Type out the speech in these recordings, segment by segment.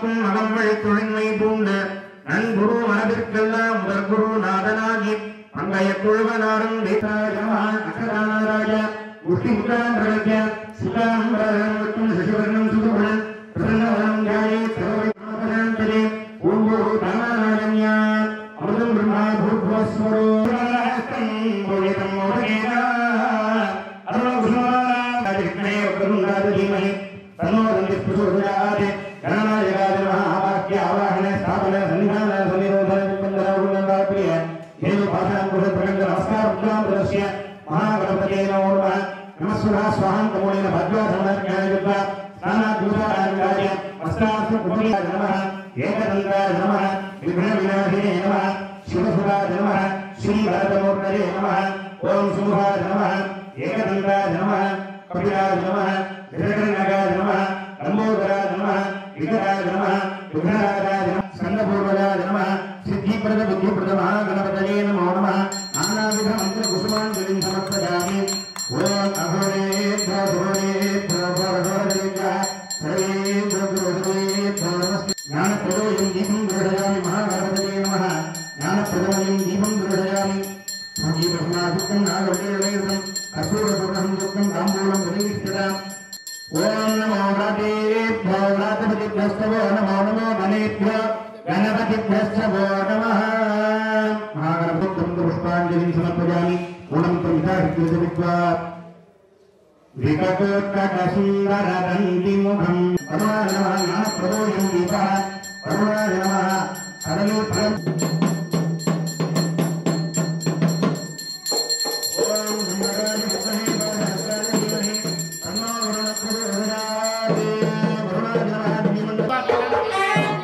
காக்கும் அகங்கள் தொழின்மை பூண்டு நன்குரு மனதிற்கெல்லாம் முதல் குரு நாதனாகி பங்கைய குழுவனாரும் அகராஜ உஷ்டிமுகாம்பிரஜ சிதாம்பரம் மற்றும் சசிவர்ணம் சுதுபன் பிரசன்னவரம் ஜாயே சர்வநாதனாந்தரே ஓம் குரு ராமாராஜன்யா அமிர்தம் பிரம்மா பூர்வஸ்வரோ கோவிதம் மோதகேனா அருணகுமாராஜகிருஷ்ணே கருணாத தீமஹி தன்னோ தந்தி பிரசோதயாதே கணநாயகாத மகாவாக்கிய ஆவாகன ஸ்தாபன சன்னிதான சன்னிரோத நிபந்தன உருவந்தாப்பிரிய ஏது பாசாம் குரு பிரகந்த நமஸ்கார உத்ராம் பிரதஸ்ய மகாகணபதே நமோ நமः நமஸ்வரா ஸ்வாஹம் தமோனேன பத்வா சமணர்காயத்வா ஸ்நானாத்யூதாரங்காய வஸ்தாஸ்து குமரியாய நமः ஏகதந்தாய நமः விக்ன விநாசினே நமः சிவசுராய நமः ஸ்ரீ வரதமூர்த்தரே நமः ஓம் சுமுகாய நமः ஏகதந்தாய நமः கபிலாய நமः நிரகணகாய நமः லம்போதராய நமः விகராய நமः விக்னராஜாய நமः ஸ்கந்தபூர்வஜாய நமः சித்திப்பிரத புத்திப்பிரத மகாகணபதயே நமோ நமः நானாவித மந்திர குசுமாஞ்சலிம் சமர்ப்பயாமி ஓம் அகோரேத்வ அகோரேத்வ அகோரேத்வ சர்வேத்வ சர்வேத்வ நமஸ்தே ஞானப்பிரதோயம் தீபம் கிரகயாமி மகாகணபதயே நமः ஞானப்பிரதோயம் தீபம் கிரகயாமி சங்கீதசமாசுக்கம் நாகவல்லிரவேதம் கற்பூரசுரம் துக்கம் தாம்பூலம் விநிவிஷ்டதாம் ஓம் நமோ கணபதிभ्यो गणपतिभ्यस्तवो नमो नमो गणेभ्यो गणपतिभ्यस्तवो नमः महागणपतिं पुष्पाञ्जलिं समर्पयामि गुणं प्रविधाहित्वा विकटोत्कटसुन्दरदन्तिमुखं करुणाय नमः ज्ञानप्रदोषं दीपः करुणाय नमः सरले फलम् ॐ सुन्दराय मुखहे वरदहस्ताय धीमहि तन्नो वरुणः वरुणाय नमः धीमहि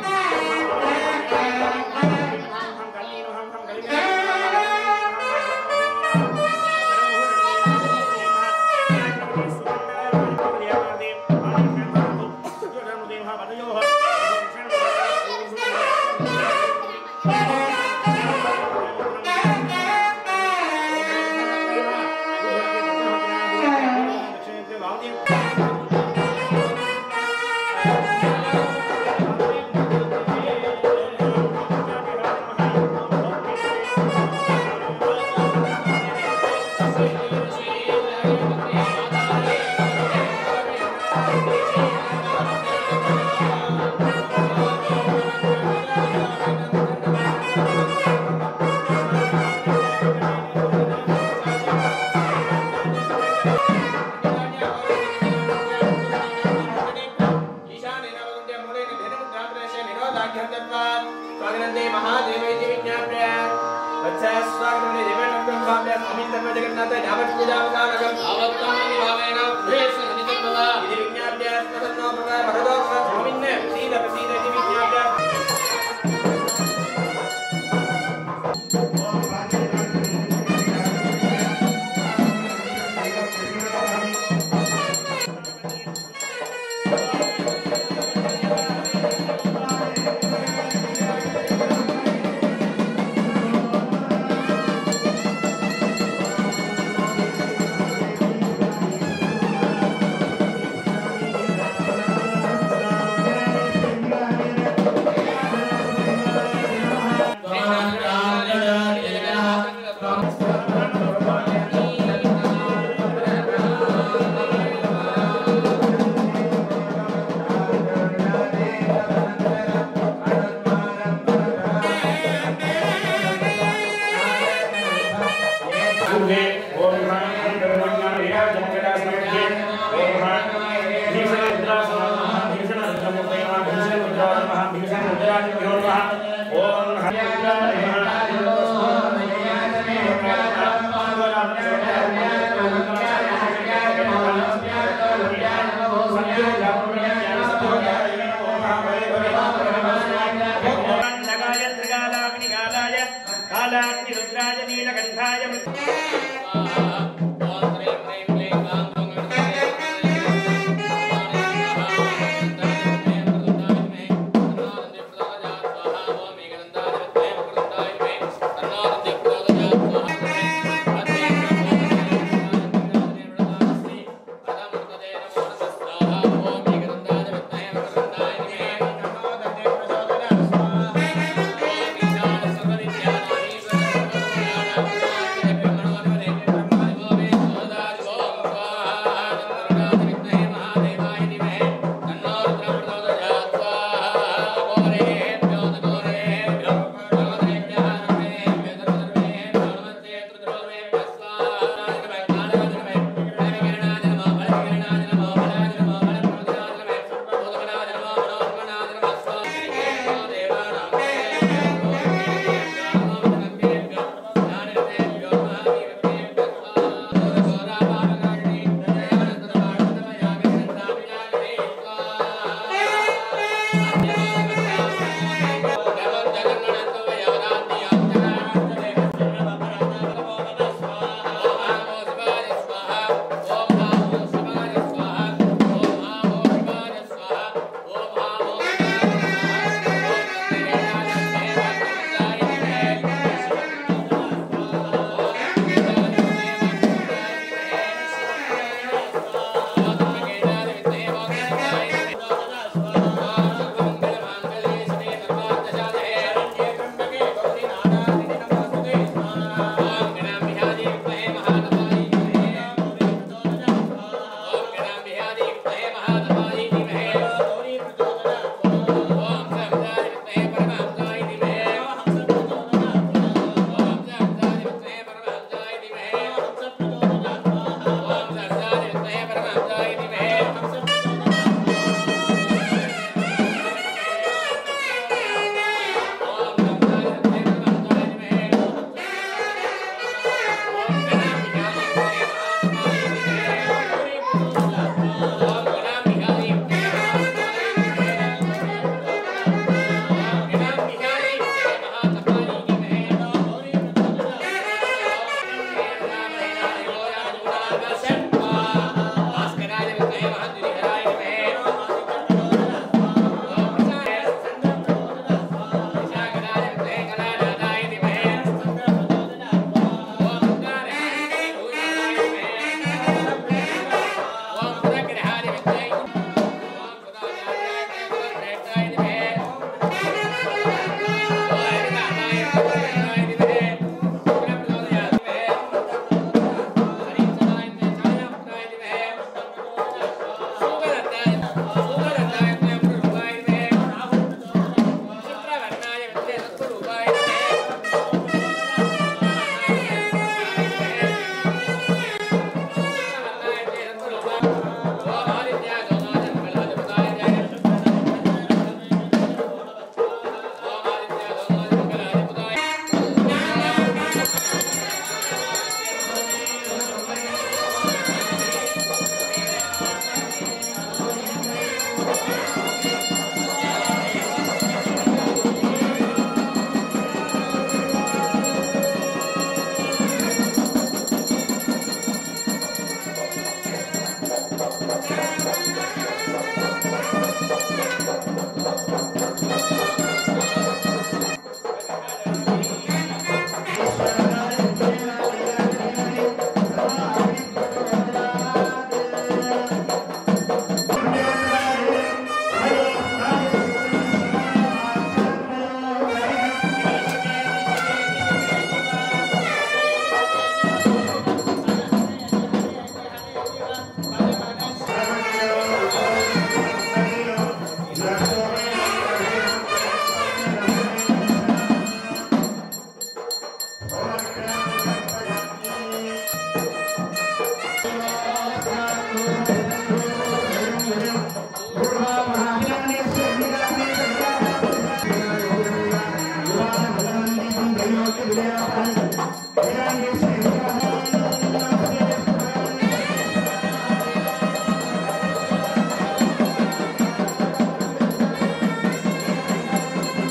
कालाग्निरुद्राय नीलकण्ठाय Thank you.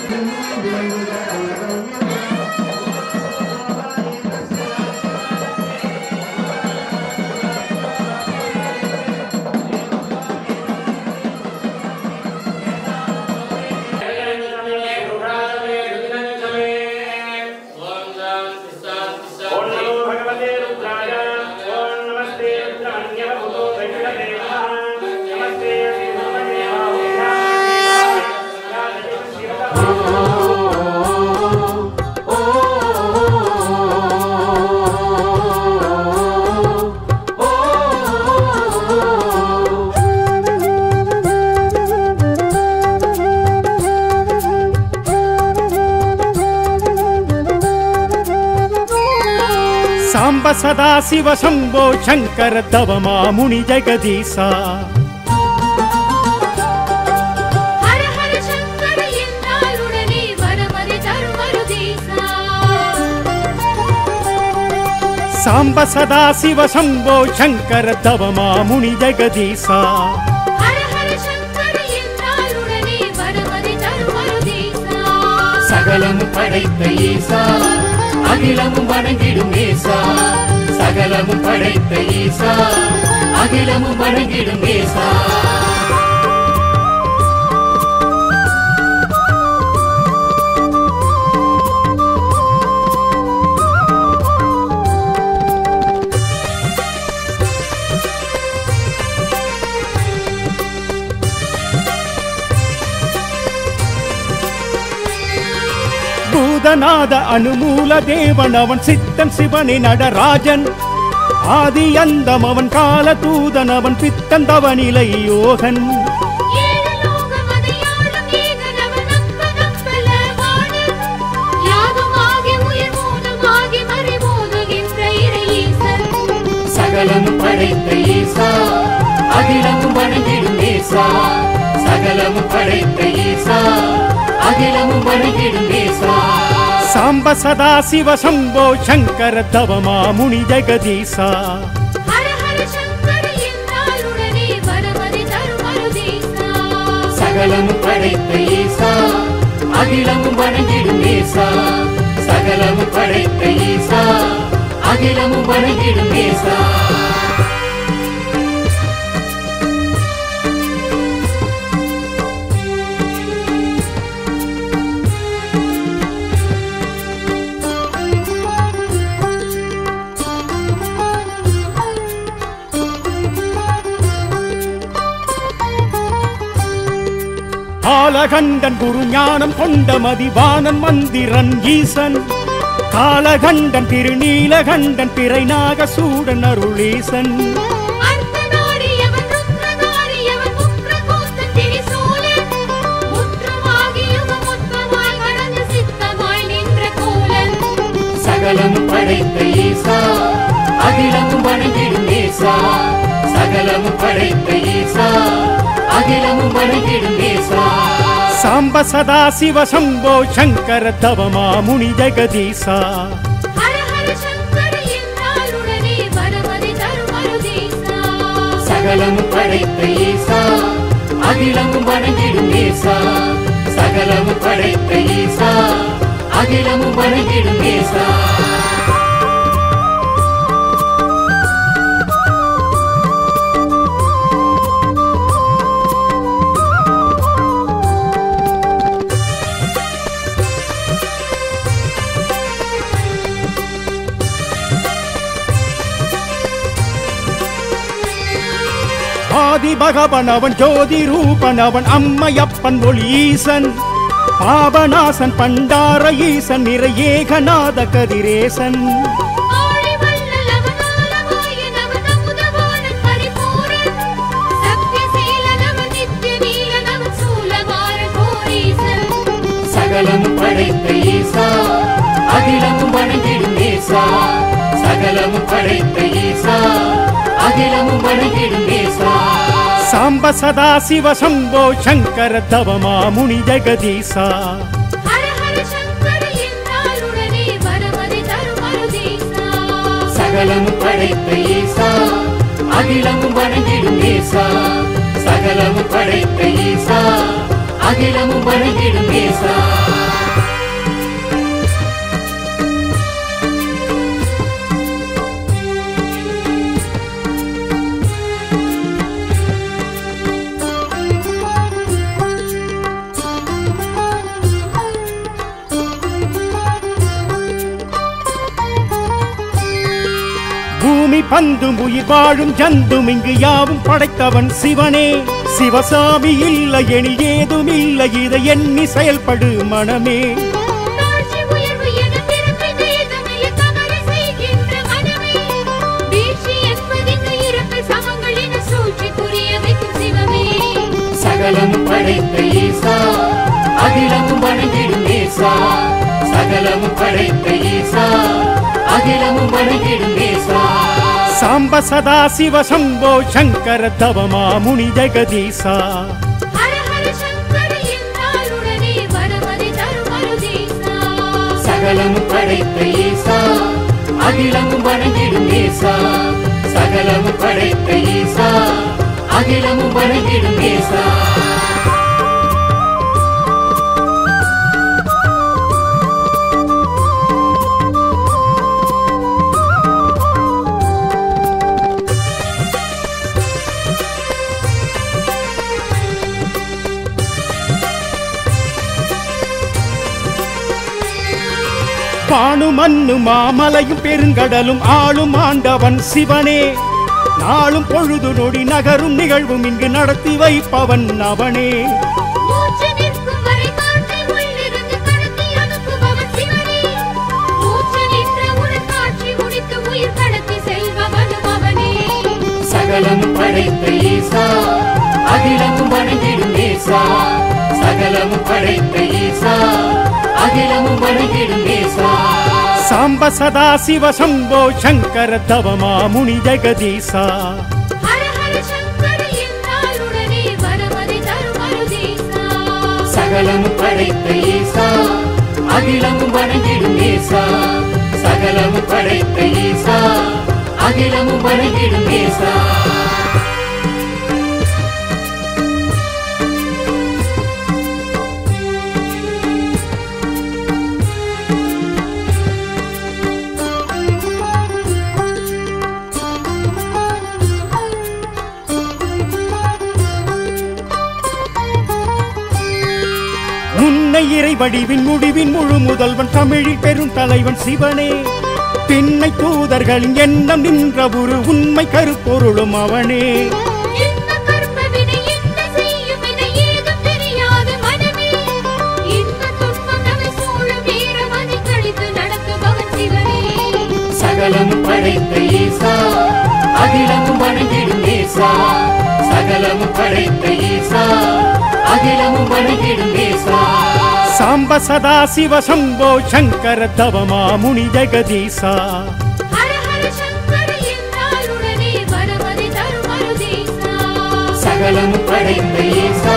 ఓం నమో భగవతే రుద్రాయ ఓం నమస్తే రుద్రమన్యవభూతో వెంకటే నమః నమస్తే శ్రీమతే సాంబ సదా శివ శంభో శంకర తవ మాముని జగదీశా ஹர ஹர சங்கர என்றால் உடனே வரமதி தருமரு தேசா సాంబ సదా శివ శంభో శంకర తవ మాముని జగదీశా ஹர ஹர சங்கர என்றால் உடனே வரமதி தருமரு தேசா சகலமும் படைத்த ஈசா அகிலமும் வணங்கிடும் ஏசா சகலமும் படைத்த ஈசா அகிலமும் வணங்கிடும் ஏசா பூதநாத அனுமூல தேவன் அவன் சித்தன் சிவனி நடராஜன் ஆதி அந்தம் அவன் கால தூதன் அவன் பித்தன் தவநிலை யோகன் ஏழு லோகம் அதையாளும் ஏகனவன் நம்ப நம்பல வாணன். யாகமாகி உயிர் மூலமாகி மறைமோதுகின்ற இறையீசன். சகலமும் படைத்த ஈசா அகிலமும் வணங்கிடும் ஏசா சகலமும் படைத்த ஈசா அகிலமும் வணங்கிடும் ஏசா சாம்ப சதா சிவ சம்போ சங்கர தவ மாமுனி ஜெகதீசா ஹர ஹர சங்கர என்றால் உடனே வரமதி தருமரு தேசா. சகலமும் படைத்த ஈசா அகிலமும் வணங்கிடும் ஏசா சகலமும் படைத்த ஈசா அகிலமும் வணங்கிடும் ஏசா ஆலகண்டன் குரு ஞானம் கொண்ட மதிவானன் மந்திரன் ஈசன் காலகண்டன் திருநீலகண்டன் பிறை நாகசூடன் அருளீசன் அர்த்தநாரியவன் ருத்ரநாரியவன் முக்ரகோஸ்தன் திரிசூலன். முற்றமாகியுக முற்றமாய் கடந்து சித்தமாய் நின்ற கோலன். சகலமும் படைத்த ஈசா அகிலமும் வணங்கிடும் ஏசா சகலமும் படைத்த ஈசா அகிலமும் வணங்கிடும் ஏசா சாம்ப சதா சிவ சம்போ சங்கர தவ மாமுனி ஜெகதீசா ஹர ஹர சங்கர என்றால் உடனே வரமதி தருமரு தேசா. சகலமும் படைத்த ஈசா அகிலமும் வணங்கிடும் ஏசா சகலமும் படைத்த ஈசா அகிலமும் வணங்கிடும் ஏசா ஆதி பகவன் அவன் ஜோதி ரூபன் அவன் அம்மையப்பன் ஒளி ஈசன் பாபநாசன் பண்டார ஈசன் நிறை ஏகநாத கதிரேசன் ஆழி வள்ளல் அவன் ஆலவாயன் அவன் அமுதவாணன் பரிபூரண். சத்யசீலன் அவன் நித்ய நீலன் அவன் சூலமாறன் கோரீசன். சகலமும் படைத்த ஈசா அகிலமும் வணங்கிடும் ஏசா சகலமும் படைத்த ஈசா அகிலமும் வணங்கிடும் ஏசா சாம்ப சதா சிவ சம்போ சங்கர தவ மாமுனி ஜெகதீசா ஹர ஹர சங்கர என்றால் உடனே வரமதி தருமரு தேசா. சகலமும் படைத்த ஈசா அகிலமும் வணங்கிடும் ஏசா சகலமும் படைத்த ஈசா அகிலமும் வணங்கிடும் ஏசா பூமி பந்தும் உயிர் வாழும் ஜந்தும் இங்கு யாவும் படைத்தவன் சிவனே சிவசாமி இல்லை எனில் ஏதும் இல்லை இதை எண்ணி செயல்படு மனமே தாழ்ச்சி உயர்வு என பிறப்பு பேதமில்லை தவறு செய்கின்ற மனமே. வீழ்ச்சி என்பதிங்கு இறப்பு சமங்கள் என சூழ்ச்சி புரிய வைக்கும் சிவமே. சகலமும் படைத்த ஈசா அகிலமும் வணங்கிடும் நேசா சகலமும் படைத்த ஈசா அகிலமும் வணங்கிடும் நேசா சாம்ப சதா சிவ சம்போ சங்கர தவமா முனி ஜெகதீசா ஹர ஹர சங்கர என்றாலுடனே வரமதி தரும் அருதீசா. சகலமும் படைத்த ஈசா அகிலமும் வணங்கிடும் நேசா சகலமும் படைத்த ஈசா அகிலமும் வணங்கிடும் நேசா பானு மண்ணு மாமலையும் பெருங்கடலும் ஆளும் ஆண்டவன் சிவனே நாளும் பொழுது நொடி நகரும் நிகழ்வும் இங்கு நடத்தி வைப்பவன் அவனே மூச்சு நிற்கும் வரை காற்றை உள்ளிருந்து கடத்தி அனுப்புபவன் சிவனே. மூச்சு நின்றவுடன் காட்சி முடித்து உயிர் கடத்தி செல்பவனும் அவனே. சகலமும் படைத்த ஈசா அகிலமும் வணங்கிடும் நேசா சகலமும் படைத்த ஈசா அகிலமும் வணங்கிடும் நேசா சாம்ப சதா சிவ சம்போ சங்கர தவமா முனி ஜெகதீசா ஹர ஹர சங்கர என்றாலுடனே வரமதி தரும் அருதீசா. சகலமும் படைத்த ஈசா அகிலமும் வணங்கிடும் நேசா சகலமும் படைத்த ஈசா அகிலமும் வணங்கிடும் நேசா முன்னை இறை வடிவின் முடிவின் முழு முதல்வன் தமிழில் பெரும் தலைவன் சிவனே பின்னை தூதர்களின் எண்ணம் நின்ற ஒரு உண்மை கருப்பொருளும் அவனே என்ன கர்ம வினை என்ன செய்யும் என ஏதும் தெரியாது மனமே. இன்ப துன்பம் நம்மை சூழும் வீரமதி கழித்து நடத்துபவன் சிவனே. சகலமும் படைத்த ஈசா அகிலமும் வணங்கிடும் நேசா சகலமும் படைத்த ஈசா அகிலமும் வணங்கிடும் நேசா சாம்ப சதா சிவ சம்போ சங்கர தவமா முனி ஜெகதீசா ஹர ஹர சங்கர என்றாலுடனே வரமதி தரும் அருதீசா. சகலமும் படைத்த ஈசா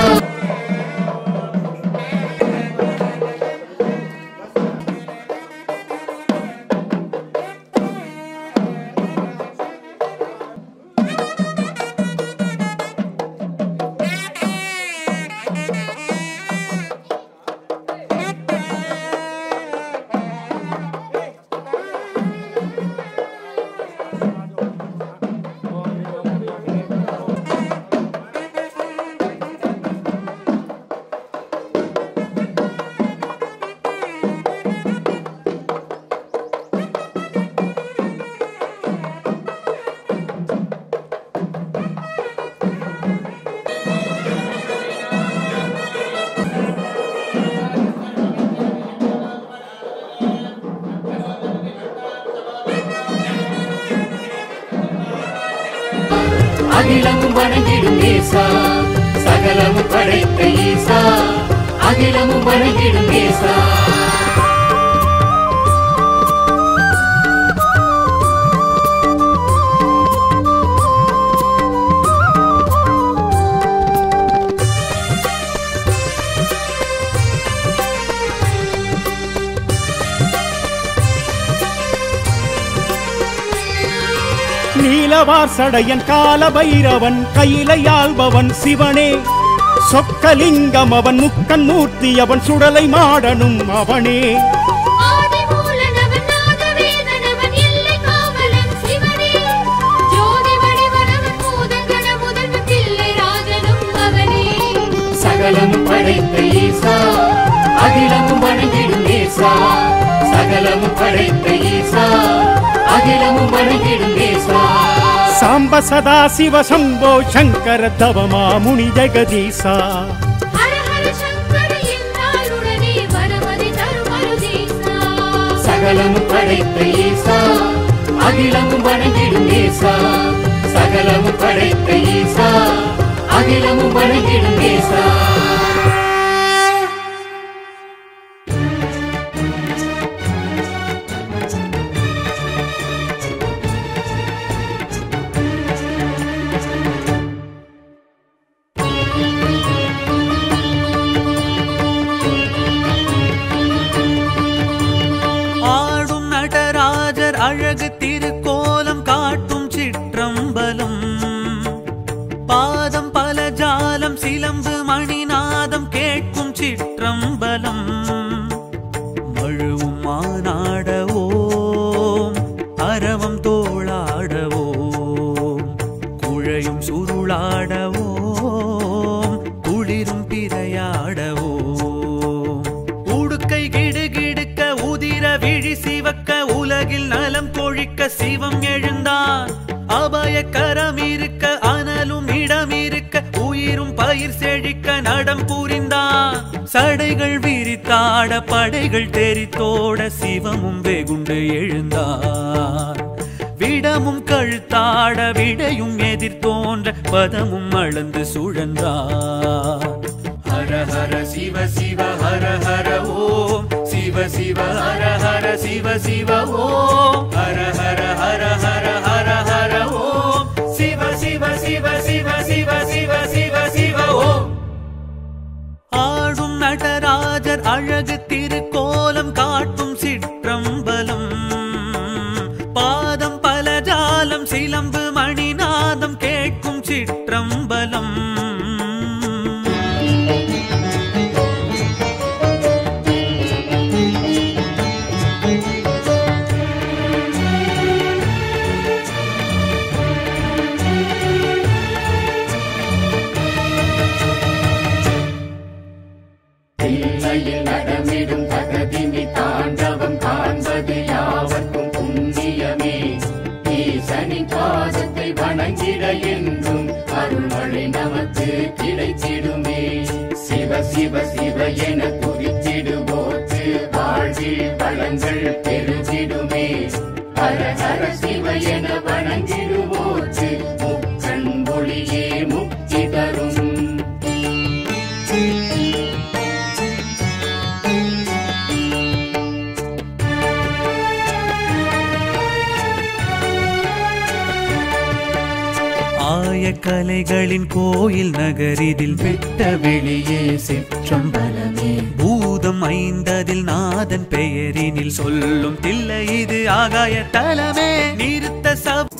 அகிலமும் வணங்கிடும் நேசா சகலமும் படைத்த ஈசா அகிலமும் வணங்கிடும் நேசா நீலவார் சடையன் கால பைரவன் கையிலையாள்பவன் சிவனே சொக்கலிங்கம் அவன் முக்கன் மூர்த்தி அவன் சுடலை மாடனும் அவனே ஆதிமூலனவன் நாதவேதனவன் எல்லை காவலன் சிவனே. ஜோதி வடிவனவன் பூதகண முதல்வன் பிள்ளை ராஜனும் அவனே. சகலமும் படைத்த ஈசா அகிலமும் வணங்கிடும் நேசா சகலமும் படைத்த ஈசா அகிலமும் வணங்கிடும் நேசா సాంబ సదా శివ శంభో శంకర తవమా ముని జగదీశా ஹர ஹர சங்கர என்றாலுடனே வரமதி தருமருதீசா சகலமும் படைத்த ஈசா அகிலமும் வணங்கிடும் ஈசா சகலமும் படைத்த ஈசா அகிலமும் வணங்கிடும் ஈசா ஆடும் நடராஜர் அழகு திருக்கோலம் காட்டும் சிற்றம்பலம் பாதம் பல ஜாலம் சிலம்பு மணிநாதம் கேட்கும் சிற்றம்பலம் மழுவும் மானாடவோம் அரவம் தோளாடவோம் குழையும் சுருளாடவோம் குளிரும் பிறையாடவோம் உடுக்கை கிடுகிடுக்க உதிர விழி சிவக்க உலகில் நலம் கொழிக்க சிவம் எழுந்தான் அபய கரம் இருக்க அனலும் இடம் இருக்க உயிரும் பயிர் செழிக்க நடம் புரிந்தான் சடைகள் விரித்தாட படைகள் தெரித்தோட சிவமும் வெகுண்டு எழுந்தான் விடமும் கழுத்தாட விடையும் எதிர்த்தோன்ற பதமும் அளந்து சுழன்றார் ஹர ஹர சிவ சிவ ஹர ஹர ஓம் சிவ சிவ ஹர ஹர சிவ சிவ ஓம் ஹர ஹர ஹர ஹர ஹர ஹர ஓம் சிவ சிவ சிவ சிவ சிவ சிவ சிவ சிவ ஓம் ஆடும் நடராஜர் அழகு திருக்கோலம் காட்டும் சிற்றம்பலம் பாதம் பல ஜாலம் சிலம்பு மணிநாதம் கேட்கும் சிற்றம்பலம் தில்லையில் நடமிடும் தகதினி தாண்டவம் காண்பது யாவர்க்கும் புண்ணியமே ஈசனின் பாதத்தை வணங்கிட என்றும் அருள்மழை நமக்கு கிடைத்திடுமே சிவ சிவ சிவ என துதித்திடுவோர்க்கு வாழ்வில் வளங்கள் பெருகிடுமே ஹர ஹர சிவ என வணங்கிடுவோர்க்கு முக்கண் ஒளியே முக்தி தரும் ஆய கலைகளின் கோயில் நகரிதில் வெட்ட வெளியே சிற்றம்பலமே பூதம் ஐந்ததில் நாதன் பெயரினில் சொல்லும் தில்லை இது ஆகாய தலமே நிறுத்த சப